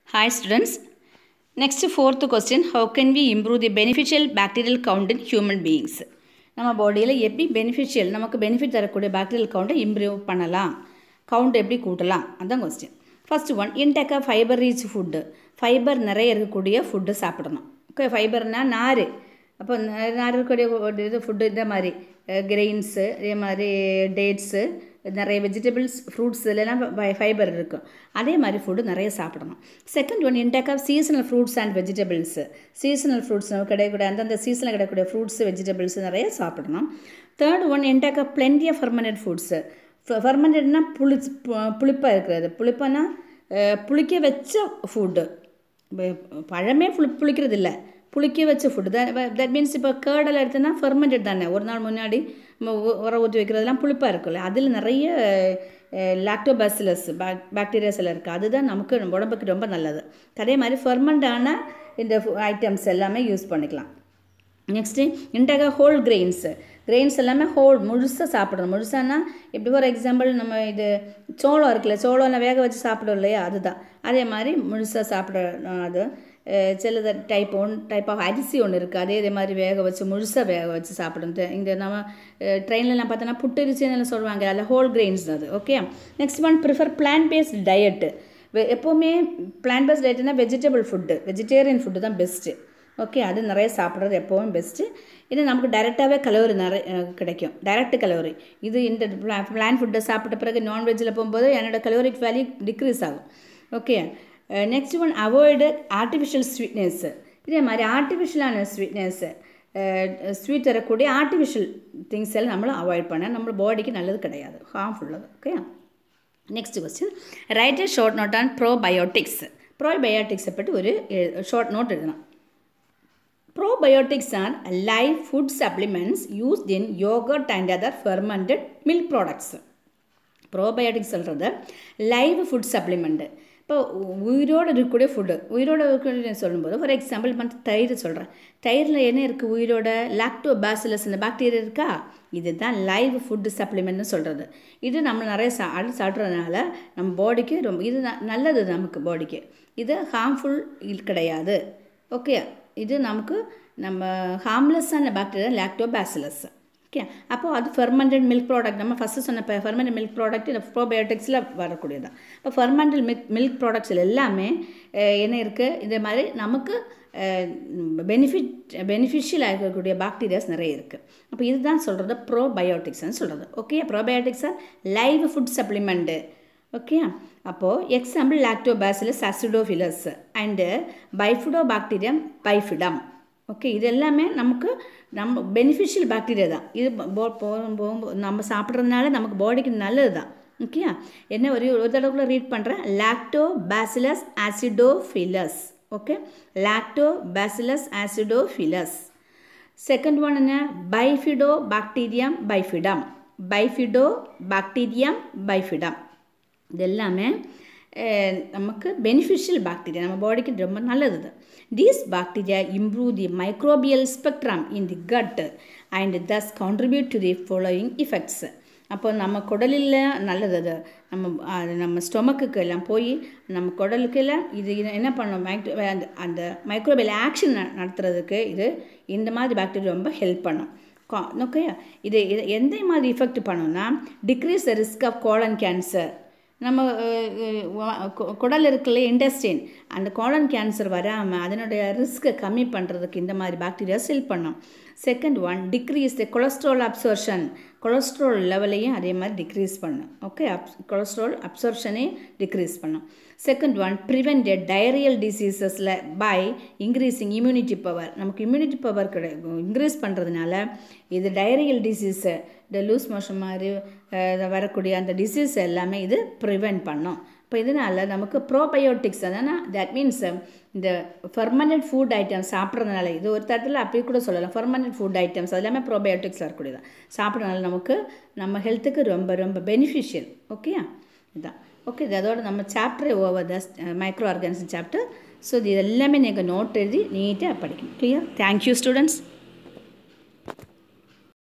Hi students. Next fourth question. How can we improve the beneficial bacterial count in human beings? நம்ம பாடியில் எப்படி beneficial நமக்கு benefit தரக்கூடிய bacterial கவுண்ட்டை improve பண்ணலாம் கவுண்ட் எப்படி கூட்டலாம் அதான் கொஸ்டின் ஃபர்ஸ்ட் ஒன் இன்டேக்காக ஃபைபர் ரீச் ஃபுட்டு ஃபைபர் நிறைய இருக்கக்கூடிய ஃபுட்டு சாப்பிடணும் ஓகே ஃபைபர்னால் நார் அப்போ ந- நார் இருக்கக்கூடிய ஒரு இது ஃபுட்டு இந்த மாதிரி கிரெயின்ஸு அதே மாதிரி டேட்ஸு நிறைய வெஜிடபிள்ஸ் ஃப்ரூட்ஸ் இதெல்லாம் ஃபைபர் இருக்கும் அதே மாதிரி ஃபுட்டு நிறைய சாப்பிடணும் second one intake of seasonal fruits and vegetables seasonal fruits நமக்கு கிடைக்கக்கூடிய அந்தந்த சீசனில் கிடைக்கக்கூடிய ஃப்ரூட்ஸ் வெஜிடபிள்ஸ் நிறைய சாப்பிடணும் third one intake of plenty of fermented foods ஃபர்மண்டட்னா புளி புளிப்பாக இருக்கிறது புளிப்பானா அஹ், புளிக்க வச்ச ஃபுட்டு பழமே புளி புளிக்கிறது இல்லை புளிக்க வச்ச ஃபுட்டு தட் மீன்ஸ் இப்போ கேர்டெல்லாம் எடுத்தோன்னா ஃபெர்மெண்டட் தானே ஒரு நாள் முன்னாடி நம்ம உ- உர ஊற்றி வைக்கிறதெல்லாம் புளிப்பாக இருக்கும்ல அதில் நிறைய லாக்டோபாசிலஸ் பாக்டீரியாஸ் எல்லாம் இருக்குது அதுதான் நமக்கு நம்ம உடம்புக்கு ரொம்ப நல்லது அதே மாதிரி ஃபெர்மெண்டான இந்த ஐட்டம்ஸ் எல்லாமே யூஸ் பண்ணிக்கலாம் நெக்ஸ்ட்டு இன்டாக ஹோல் கிரெயின்ஸு கிரெயின்ஸ் எல்லாமே ஹோல் முழுசாக சாப்பிடணும் முழுசானா எப்படி ஃபார் எக்ஸாம்பிள் நம்ம இது சோளம் இருக்குல்ல சோளம்லாம் வேக வச்சு சாப்பிடுவோம் இல்லையா அதுதான் அதே மாதிரி முழுசாக சாப்பிடணும் அது அஹ் சிலது டைப் ஒன் டைப் ஆஃப் அரிசி ஒன்று இருக்குது அதே இதே மாதிரி வேக வச்சு முழுசாக வேக வச்சு சாப்பிடணும் தெ- இந்த நம்ம ட்ரெயின்லலாம் பார்த்தோன்னா புட்டரிசின்னு சொல்லுவாங்க அதில் ஹோல் கிரெயின்ஸ் அது okay next one prefer plant based diet எப்போவுமே பிளான் பேஸ்ட் டயட்னா வெஜிடபிள் ஃபுட்டு வெஜிடேரியன் ஃபுட்டு தான் பெஸ்ட்டு ஓகே அது நிறைய சாப்பிட்றது எப்போவும் பெஸ்ட்டு இது நமக்கு டைரெக்டாகவே கலோரி நிறைய அஹ், கிடைக்கும் டைரக்ட் கலோரி இது இந்த பிளான் ஃபுட்டை சாப்பிட்ட பிறகு நான்வெஜ்ஜில் போகும்போது என்னோட கலோரிக் வேல்யூ டிக்ரீஸ் ஆகும் okay next one avoid artificial sweetness இதே மாதிரி ஆர்டிஃபிஷியலான ஸ்வீட்னஸ்ஸு ஸ்வீட் தரக்கூடிய ஆர்டிஃபிஷியல் திங்ஸ் எல்லாம் நம்மளும் அவாய்ட் பண்ண நம்ம பாடிக்கு நல்லது கிடையாது ஹார்ம்ஃபுல்லது okay next question write a short note on probiotics പ്രോബയോട്ടിക്ஸை பற்றி ஒரு ஷார்ட் நோட் எழுதணும் Probiotics are live food supplements used in yogurt and other fermented milk products. Probiotics சொல்கிறது லைவ் ஃபுட் சப்ளிமெண்ட்டு இப்போ உயிரோடு இருக்கக்கூடிய ஃபுட்டு உயிரோடு இருக்கக்கூடிய சொல்லும்போது ஃபார் எக்ஸாம்பிள் வந்து தயிர் சொல்கிறேன் தயிரில் என்ன இருக்குது உயிரோட லாக்டோ பேசிலஸ் இந்த பாக்டீரியா இருக்கா இதுதான் லைவ் ஃபுட் சப்ளிமெண்ட்னு சொல்கிறது இது நம்ம நிறைய சா அது சாப்பிட்றதுனால நம்ம பாடிக்கு ரொம்ப இது ந- நல்லது நமக்கு பாடிக்கு இது ஹார்ம்ஃபுல் கிடையாது ஓகே இது நமக்கு நம்ம ஹார்ம்லெஸ்ஸான பாக்டீரியா லாக்டோ பேசிலஸ் ஓகே அப்போது அது ஃபெர்மெண்டட் மில்க் ப்ராடக்ட் நம்ம ஃபஸ்ட்டு சொன்ன ஃபெர்மெண்டட் மில்க் ப்ராடக்ட் இந்த ப்ரோபயோட்டிக்ஸில் வரக்கூடியது இப்போ ஃபெர்மெண்டல் மில்க் மில்க் ப்ராடக்ட்ஸில் எல்லாமே அஹ், என்ன இருக்குது இதே மாதிரி நமக்கு பெனிஃபிட் பெனிஃபிஷியல் ஆகக்கூடிய பாக்டீரியாஸ் நிறைய இருக்குது அப்போ இதுதான் சொல்கிறது ப்ரோபயோட்டிக்ஸ்னு சொல்கிறது okay probiotics are live food supplement okay அப்போது example lactobacillus acidophilus and bifidobacterium bifidum okay இது எல்லாமே நமக்கு நம்ம பெனிஃபிஷியல் பாக்டீரியா தான் இது போ போகும் போகும்போது நம்ம சாப்பிட்றதுனால நமக்கு பாடிக்கு நல்லது தான் ஓகே என்ன ஒரு ஒரு தடவை ரீட் பண்ணுறேன் lactobacillus acidophilus okay lactobacillus acidophilus second one என்ன பைஃபிடோ பாக்டீரியம் பைஃபிடம் பைஃபிடோ பாக்டீரியம் பைஃபிடம் இது எல்லாமே அஹ், நமக்கு பெனிஃபிஷியல் பாக்டீரியா நம்ம பாடிக்கு ரொம்ப நல்லது இது these bacteria improve the microbial spectrum in the gut and thus contribute to the following effects அப்போ நம்ம குடலில் நல்லது அது நம்ம அது நம்ம ஸ்டொமக்குக்கு எல்லாம் போய் நம்ம குடலுக்கு எல்லாம் இது இது என்ன பண்ணும் மைக்ரோ அந்த அந்த மைக்ரோபியல் ஆக்ஷன் நடத்துறதுக்கு இது இந்த மாதிரி பாக்டீரியா ரொம்ப ஹெல்ப் பண்ணும் ஓகே இது இது எந்த மாதிரி இஃபெக்ட் பண்ணும்னா decrease the risk of colon cancer நம்ம அஹ், அஹ், வ- கு- குடல் இருக்குல்ல இண்டஸ்ட்ரின் அந்த கோலன் கேன்சர் வராமல் அதனுடைய ரிஸ்க்கை கம்மி பண்ணுறதுக்கு இந்த மாதிரி பாக்டீரியாஸ் ஹெல்ப் பண்ணும் second one decrease the cholesterol absorption cholesterol லெவலையும் அதே மாதிரி டிக்ரீஸ் பண்ணும் ஓகே அப் கொலஸ்ட்ரால் அப்சர்ஷனே டிக்ரீஸ் பண்ணும் செகண்ட் ஒன் ப்ரிவெண்ட் டயரியல் டிசீசஸில் பை இன்க்ரீஸிங் இம்யூனிட்டி பவர் நமக்கு இம்யூனிட்டி பவர் கிடை இன்க்ரீஸ் பண்ணுறதுனால இது டயரியல் டிசீஸு இந்த லூஸ் மோஷன் மாதிரி அஹ், வரக்கூடிய அந்த டிசீஸ் எல்லாமே இது ப்ரிவெண்ட் பண்ணும் இப்போ இதனால் நமக்கு ப்ரோபயோட்டிக்ஸ் அதான தட் மீன்ஸ் இந்த ஃபெர்மனட் ஃபுட் ஐட்டம்ஸ் சாப்பிட்றதுனால இது ஒரு தரத்தில் அப்படி கூட சொல்லலாம் ஃபெர்மனட் ஃபுட் ஐட்டம்ஸ் அது எல்லாமே ப்ரோபயோட்டிக்ஸ் வரக்கூடியது சாப்பிட்றதுனால நமக்கு நம்ம ஹெல்த்துக்கு ரொம்ப ரொம்ப பெனிஃபிஷியல் ஓகே இதான் ஓகே இது அதோட நம்ம chapter over the microorganism chapter so இது எல்லாமே நீங்கள் நோட் எழுதி நீட்டாக படிக்கணும் கிளியர் தேங்க்யூ ஸ்டூடெண்ட்ஸ்